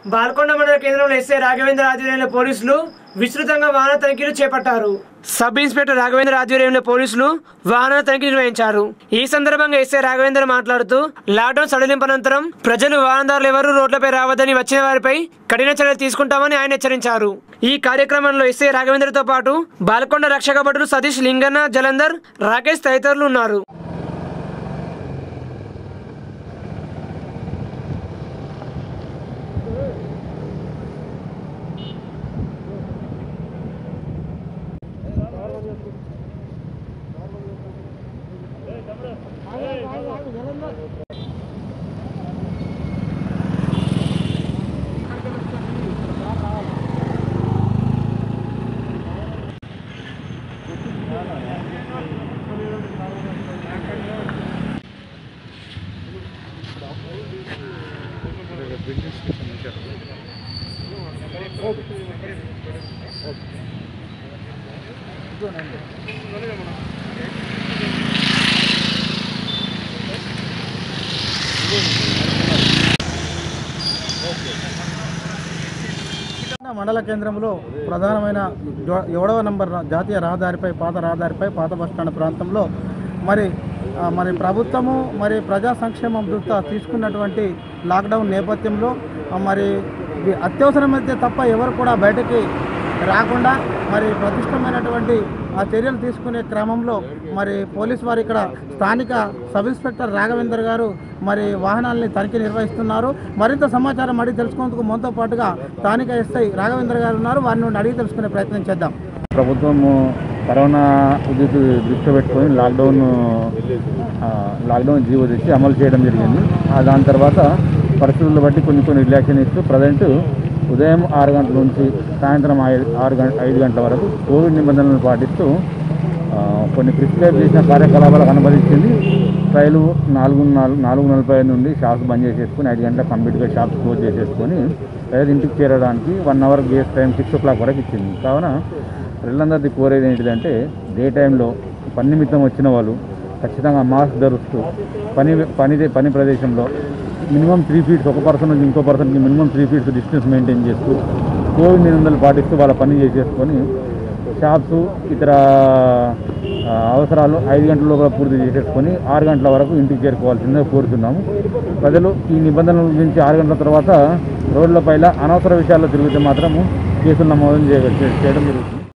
బాల్కొండ మండల కేంద్రంలో ఎస్ఐ రాఘవేంద్ర ఆధ్వర్యంలో పోలీసులు విస్తృతంగా వాహన తనిఖీలు చేపట్టారు సబ్ ఇన్స్పెక్టర్ రాఘవేంద్ర ఆధ్వర్యంలో పోలీసులు వాహన తనిఖీ నిర్వహించారు ఈ సందర్భంగా ఎస్ఐ రాఘవేంద్ర మాట్లాడుతూ లాక్డౌన్ సడలింపనంతరం ప్రజలు వాహనదారులు ఎవరూ రోడ్లపై రావద్దని వచ్చిన వారిపై కఠిన చర్యలు తీసుకుంటామని ఆయన హెచ్చరించారు ఈ కార్యక్రమంలో ఎస్ఐ రాఘవేంద్రతో పాటు బాల్కొండ రక్షక భటులు సతీష్ లింగన్న జలంధర్ రాకేష్ తదితరులు ఉన్నారు మండల కేంద్రంలో ప్రధానమైన జో- ఏడవ నంబర్ రా- జాతీయ రహదారిపై పాత రహదారిపై పాత బస్టాండ్ ప్రాంతంలో మరి ఆ, మరి ప్రభుత్వము మరి ప్రజా సంక్షేమం దృష్ట్యా తీసుకున్నటువంటి లాక్డౌన్ నేపథ్యంలో ఆ, మరి ఇది అత్యవసరమైతే తప్ప ఎవరు కూడా బయటకి రాకుండా మరి ప్రతిష్టమైనటువంటి ఆ చర్యలు తీసుకునే క్రమంలో మరి పోలీస్ వారు ఇక్కడ స్థానిక సబ్ ఇన్స్పెక్టర్ రాఘవేందర్ గారు మరి వాహనాలని తనిఖీ నిర్వహిస్తున్నారు మరింత సమాచారం అడిగి తెలుసుకునేందుకు మనతో పాటుగా స్థానిక ఎస్ఐ రాఘవేంద్ర గారు ఉన్నారు వారి నుండి అడిగి తెలుసుకునే ప్రయత్నం చేద్దాం ప్రభుత్వం కరోనా ఉద్యోగి దృష్టి పెట్టుకొని లాక్డౌన్ ఆ, లాక్డౌన్ జీవో తెచ్చి అమలు చేయడం జరిగింది ఆ దాని తర్వాత పరిస్థితులను బట్టి కొన్ని కొన్ని రిలాక్షన్ ఇస్తూ ప్రజెంట్ ఉదయం ఆరు గంటల నుంచి సాయంత్రం ఐదు ఆరు గంట ఐదు గంటల వరకు కోవిడ్ నిబంధనలను పాటిస్తూ ఆ, కొన్ని ప్రిస్క్రైబ్ చేసిన కార్యకలాపాలకు అనుమతించింది రైలు నాలుగు నాలుగు నాలుగు నలభై ఐదు నుండి షాప్స్ బంద్ చేసేసుకొని ఐదు గంటల కంప్లీట్గా షాప్స్ క్లోజ్ చేసేసుకొని రైలు ఇంటికి చేరడానికి వన్ అవర్ గేస్ టైం సిక్స్ ఓ క్లాక్ వరకు ఇచ్చింది కావున ప్రజలందరిది కోరేది ఏంటిదంటే డే టైంలో పని నిమిత్తం వచ్చిన వాళ్ళు ఖచ్చితంగా మాస్క్ ధరుస్తూ పని పని పని ప్రదేశంలో మినిమం త్రీ ఫీట్స్ ఒక పర్సన్ నుంచి ఇంకో పర్సన్కి minimum three feets distance maintain చేస్తూ కోవిడ్ నిబంధనలు పాటిస్తూ వాళ్ళ పని చేసేసుకొని షాప్స్ ఇతర ఆ, అవసరాలు ఐదు గంటల లోపల పూర్తి చేసేసుకొని ఆరు గంటల వరకు ఇంటికి చేరుకోవాల్సిందిగా కోరుతున్నాము ప్రజలు ఈ నిబంధనల గురించి ఆరు గంటల తర్వాత రోడ్లపైన అనవసర విషయాల్లో తిరిగితే మాత్రము కేసులు నమోదు చేయ- చేయడం జరుగుతుంది